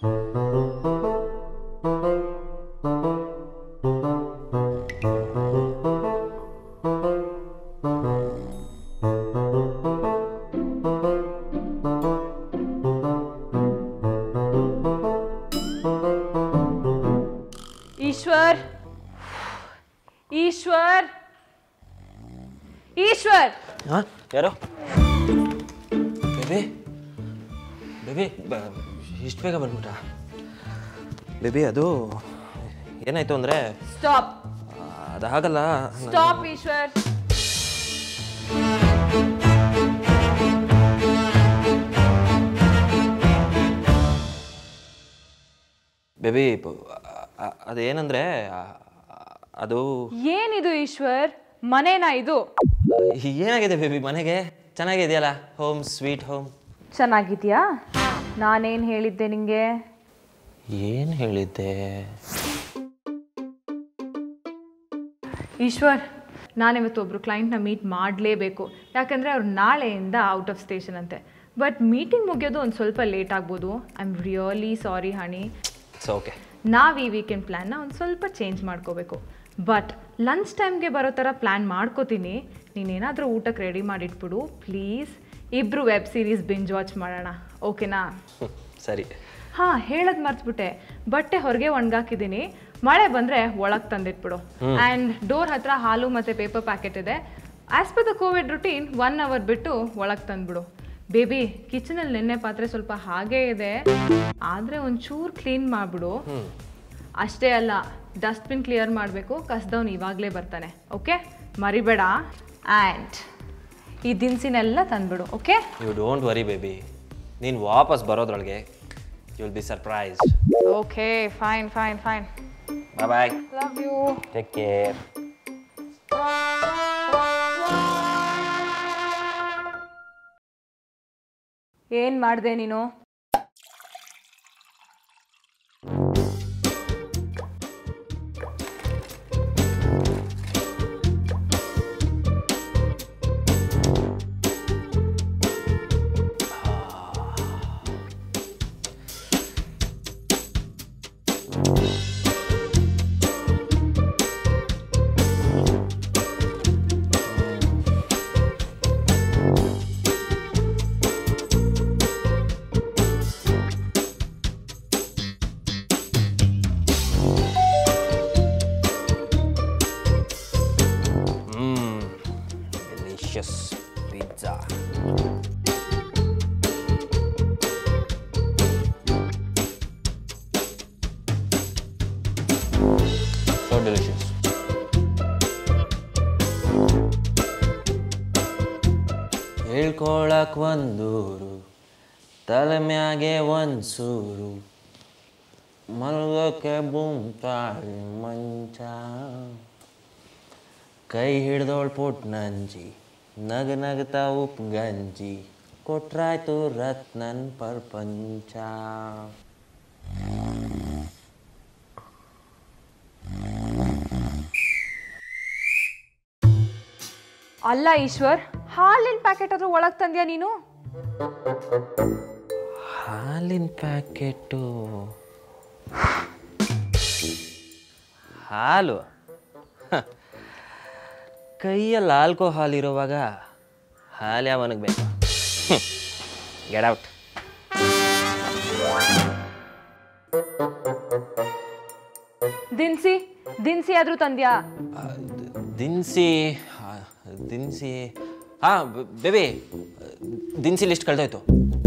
ಈಶ್ವರ್ ಈಶ್ವರ್ ಈಶ್ವರ್ ಹಾಂ ಯಾರು baby baby ಇಷ್ಟು ಬೇಗ ಬಂದ್ಬಿಟ್ಟ ಬೇಬಿ ಅದು ಏನಾಯ್ತು ಅಂದರೆ ಸ್ಟಾಪ್ ಅದು ಹಾಗಲ್ಲ ಸ್ಟಾಪ್ ಈಶ್ವರ್ ಬೇಬಿ ಅದೇನಂದರೆ ಅದು ಏನಿದು ಈಶ್ವರ್ ಮನೇನಾ ಇದು ಏನಾಗಿದೆ ಬೇಬಿ ಮನೆಗೆ ಚೆನ್ನಾಗಿದೆಯಲ್ಲ ಹೋಮ್ ಸ್ವೀಟ್ ಹೋಮ್ ಚೆನ್ನಾಗಿದ್ಯಾ ನಾನೇನು ಹೇಳಿದ್ದೆ ನಿಂಗೆ ಏನು ಹೇಳಿದ್ದೆ ಈಶ್ವರ್ ನಾನಿವತ್ತು ಒಬ್ರು ಕ್ಲೈಂಟ್ನ ಮೀಟ್ ಮಾಡಲೇಬೇಕು ಯಾಕಂದರೆ ಅವ್ರು ನಾಳೆಯಿಂದ ಔಟ್ ಆಫ್ ಸ್ಟೇಷನ್ ಅಂತೆ ಬಟ್ ಮೀಟಿಂಗ್ ಮುಗಿಯೋದು ಒಂದು ಸ್ವಲ್ಪ ಲೇಟ್ ಆಗ್ಬೋದು I am really sorry honey so okay ನಾವು ಈ ವೀಕೆಂಡ್ ಪ್ಲ್ಯಾನ್ನ ಒಂದು ಸ್ವಲ್ಪ ಚೇಂಜ್ ಮಾಡ್ಕೋಬೇಕು ಬಟ್ ಲಂಚ್ ಟೈಮ್ಗೆ ಬರೋ ಥರ ಪ್ಲ್ಯಾನ್ ಮಾಡ್ಕೋತೀನಿ ನೀನೇನಾದರೂ ಊಟಕ್ಕೆ ರೆಡಿ ಮಾಡಿಟ್ಬಿಡು ಪ್ಲೀಸ್ ಇಬ್ಬರು ವೆಬ್ ಸೀರೀಸ್ ಬಿಂಜ್ ವಾಚ್ ಮಾಡೋಣ ಓಕೆನಾ ಸರಿ ಹಾಂ ಹೇಳೋದು ಮರ್ತ್ಬಿಟ್ಟೆ ಬಟ್ಟೆ ಹೊರಗೆ ಒಣಗಾಕಿದ್ದೀನಿ ಮಳೆ ಬಂದರೆ ಒಳಗೆ ತಂದಿಟ್ಬಿಡು ಆ್ಯಂಡ್ ಡೋರ್ ಹತ್ರ ಹಾಲು ಮತ್ತು ಪೇಪರ್ ಪ್ಯಾಕೆಟ್ ಇದೆ as per the COVID routine one hour ಬಿಟ್ಟು ಒಳಗೆ ತಂದ್ಬಿಡು ಬೇಬಿ ಕಿಚನಲ್ಲಿ ನೆನ್ನೆ ಪಾತ್ರೆ ಸ್ವಲ್ಪ ಹಾಗೇ ಇದೆ ಆದರೆ ಒಂಚೂರು ಕ್ಲೀನ್ ಮಾಡಿಬಿಡು ಅಷ್ಟೇ ಅಲ್ಲ ಡಸ್ಟ್ಬಿನ್ ಕ್ಲಿಯರ್ ಮಾಡಬೇಕು ಕಸ್ದವ್ನು ಇವಾಗಲೇ ಬರ್ತಾನೆ ಓಕೆ ಮರಿಬೇಡ ಆ್ಯಂಡ್ ಈ ದಿನಸಿನೆಲ್ಲ ತಂದ್ಬಿಡು okay you don't worry baby ನೀನು ವಾಪಸ್ ಬರೋದ್ರೊಳಗೆ you will be surprised okay fine fine fine bye bye love you take care ಏನ್ ಮಾಡಿದೆ ನೀನು Mmm, delicious pizza. So delicious. ಹೇಳ್ಕೊಳಕ್ ಒಂದೂರು ತಲೆ ಮ್ಯಾಗೆ ಒಂದು ಸೂರು ಮಲ್ಗೋಕೆ ಬುಂತಾಳಿ ಮಂಚ ಕೈ ಹಿಡ್ದೋಳ್ ಪುಟ್ ನಂಜಿ ನಗ ನಗತ ಉಪ್ ಗಂಜಿ ಕೊಟ್ರಾಯ್ತು ರತ್ನನ್ ಪ್ರಪಂಚ ಅಲ್ಲ ಈಶ್ವರ್ ಹಾಲಿನ ಪ್ಯಾಕೆಟ್ ಆದ್ರೂ ಒಳಗೆ ತಂದ್ಯಾ ನೀನು ಹಾಲಿನ ಪ್ಯಾಕೆಟು ಹಾಲು ಹ. ಕೈಯಲ್ಲಿ ಆಲ್ಕೋಹಾಲ್ ಇರುವಾಗ ಹಾಲು ಯಾವನಿಗೆ ಬೇಕು ಗೆಟ್ ಔಟ್ ದಿನ್ಸಿ ದಿನ್ಸಿ ಆದ್ರೂ ತಂದ್ಯಾ ದಿನಸಿ ದಿನಸಿ ಹಾಂ ಬೇಬಿ ದಿನಸಿ ಲಿಸ್ಟ್ ಕಳ್ದೋಯ್ತು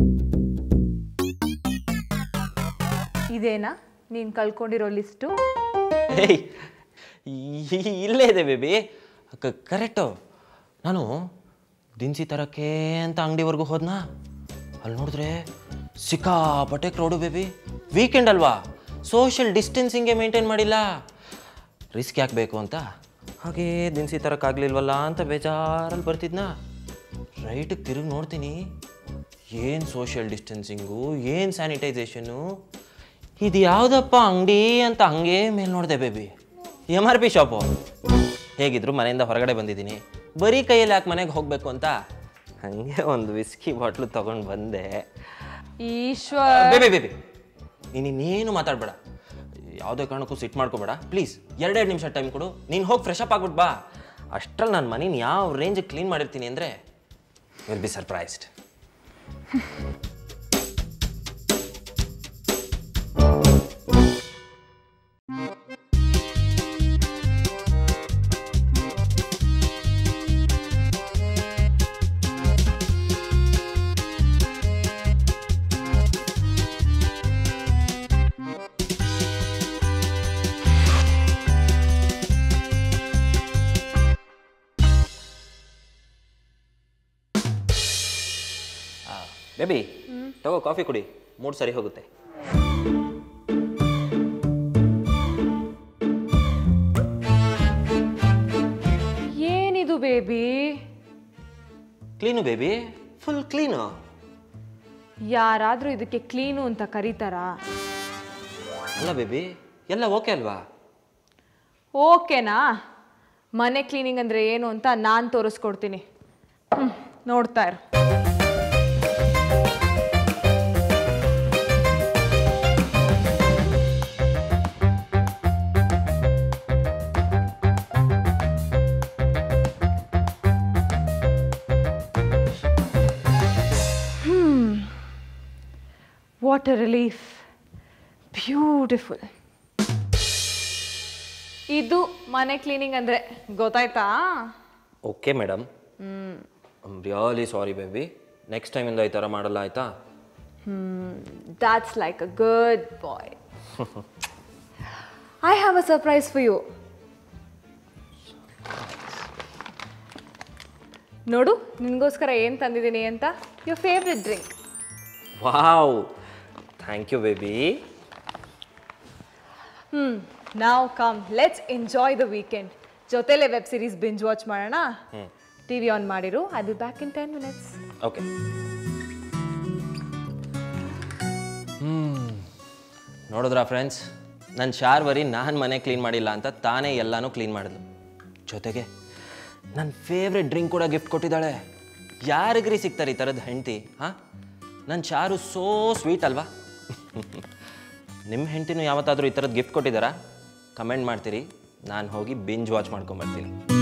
ಇದೇನಾ ನೀನ್ ಕಳ್ಕೊಂಡಿರೋ ಲಿಸ್ಟು ಏಯ್ ಈ- ಇಲ್ಲೇ ಇದೆ ಬೇಬಿ ಕರೆಕ್ಟು ನಾನು ದಿನಸಿ ತರಕ್ಕೆ ಅಂತ ಅಂಗಡಿವರೆಗೂ ಹೋದ್ನಾ ಅಲ್ಲಿ ನೋಡಿದ್ರೆ ಸಿಕ್ಕಾಪಟ್ಟೆ ಕ್ರೌಡು ಬೇಬಿ ವೀಕೆಂಡ್ ಅಲ್ವಾ ಸೋಷಿಯಲ್ ಡಿಸ್ಟೆನ್ಸಿಂಗೇ ಮೇಂಟೈನ್ ಮಾಡಿಲ್ಲ ರಿಸ್ಕ್ ಯಾಕೆ ಬೇಕು ಅಂತ ಹಾಗೇ ದಿನಸಿ ತರಕ್ಕಾಗ್ಲಿಲ್ವಲ್ಲ ಅಂತ ಬೇಜಾರಲ್ಲಿ ಬರ್ತಿದ್ನಾ ರೈಟಿಗೆ ತಿರುಗಿ ನೋಡ್ತೀನಿ ಏನು ಸೋಷಿಯಲ್ ಡಿಸ್ಟೆನ್ಸಿಂಗು ಏನು ಸ್ಯಾನಿಟೈಸೇಷನ್ನು ಇದು ಯಾವುದಪ್ಪ ಅಂಗಡಿ ಅಂತ ಹಂಗೆ ಮೇಲೆ ನೋಡಿದೆ baby M R P shop ಹೇಗಿದ್ರು ಮನೆಯಿಂದ ಹೊರಗಡೆ ಬಂದಿದ್ದೀನಿ ಬರೀ ಕೈಯಲ್ಲಿ ಯಾಕೆ ಮನೆಗೆ ಹೋಗಬೇಕು ಅಂತ ಹಾಗೆ ಒಂದು ವಿಸ್ಕಿ ಬಾಟ್ಲು ತೊಗೊಂಡು ಬಂದೆ ಈಶ್ವರ್ ಬೇಬಿ ಬೇಬಿ ನೀನು ಇನ್ನೇನು ಮಾತಾಡಬೇಡ ಯಾವುದೇ ಕಾರಣಕ್ಕೂ ಸಿಟ್ ಮಾಡ್ಕೋಬೇಡ ಪ್ಲೀಸ್ ಎರಡೆರಡು ನಿಮಿಷ ಟೈಮ್ ಕೊಡು ನೀನು ಹೋಗಿ ಫ್ರೆಶ್ ಅಪ್ ಆಗ್ಬಿಟ್ಟು ಬಾ ಅಷ್ಟ್ರಲ್ಲಿ ನಾನು ಮನೇನ ಯಾವ ರೇಂಜಿಗೆ ಕ್ಲೀನ್ ಮಾಡಿರ್ತೀನಿ ಅಂದರೆ ವಿಲ್ ಬಿ ಸರ್ಪ್ರೈಸ್ಡ್ ಬೇಬಿ ತಗೋ ಕಾಫಿ ಕುಡಿ ಮೂಡ್ ಸರಿ ಹೋಗುತ್ತೆ ಏನಿದು baby clean baby full clean ಯಾರಾದ್ರೂ ಇದಕ್ಕೆ ಕ್ಲೀನು ಅಂತ ಕರೀತಾರಾ ಅಲ್ಲ ಬೇಬಿ ಎಲ್ಲ ಓಕೆ ಅಲ್ವಾ ಓಕೆನಾ ಮನೆ ಕ್ಲೀನಿಂಗ್ ಅಂದ್ರೆ ಏನು ಅಂತ ನಾನು ತೋರಿಸ್ಕೊಡ್ತೀನಿ ಹ್ಮ್, ನೋಡ್ತಾ ಇರು ವಾಟರ್ ರಿಲೀಫ್ ಬ್ಯೂಟಿಫುಲ್ ಇದು ಮನೆ ಕ್ಲೀನಿಂಗ್ ಅಂದ್ರೆ ಗೊತ್ತಾಯ್ತಾ okay madam really sorry baby next ಟೈಮಿಂದ ಈ ಥರ ಮಾಡಲ್ಲ ಆಯ್ತಾ that's like a good boy I have a surprise for you ನೋಡು ನಿನಗೋಸ್ಕರ ಏನು ತಂದಿದ್ದೀನಿ ಅಂತ your favourite drink wow thank you baby ಹ್ಞೂ ನಾವು come let's enjoy the weekend ಜೊತೆಲೆ ವೆಬ್ ಸೀರೀಸ್ ಬಿಂಜ್ ವಾಚ್ ಮಾಡೋಣ ಟಿ ವಿ ಆನ್ ಮಾಡಿರು I be back in ten minutes okay hmm ನೋಡಿದ್ರಾ ಫ್ರೆಂಡ್ಸ್ ನನ್ನ ಶಾರ್ವರಿ ನಾನು ಮನೆ ಕ್ಲೀನ್ ಮಾಡಿಲ್ಲ ಅಂತ ತಾನೇ ಎಲ್ಲನೂ ಕ್ಲೀನ್ ಮಾಡಿದ್ಲು ಜೊತೆಗೆ ನನ್ನ ಫೇವ್ರೆಟ್ ಡ್ರಿಂಕ್ ಕೂಡ ಗಿಫ್ಟ್ ಕೊಟ್ಟಿದ್ದಾಳೆ ಯಾರಿಗ್ರಿ ಸಿಗ್ತಾರೆ ಈ ಥರದ್ದು ಹೆಂಡ್ತಿ ಹಾಂ ನನ್ನ ಚಾರು ಸೋ ಸ್ವೀಟ್ ಅಲ್ವಾ ನಿಮ್ಮ ಹೆಂಡ್ತಿನೂ ಯಾವತ್ತಾದರೂ ಈ ಥರದ್ದು ಗಿಫ್ಟ್ ಕೊಟ್ಟಿದ್ದಾರಾ ಕಮೆಂಟ್ ಮಾಡ್ತೀರಿ ನಾನು ಹೋಗಿ ಬಿಂಜ್ ವಾಚ್ ಮಾಡ್ಕೊಂಬರ್ತೀನಿ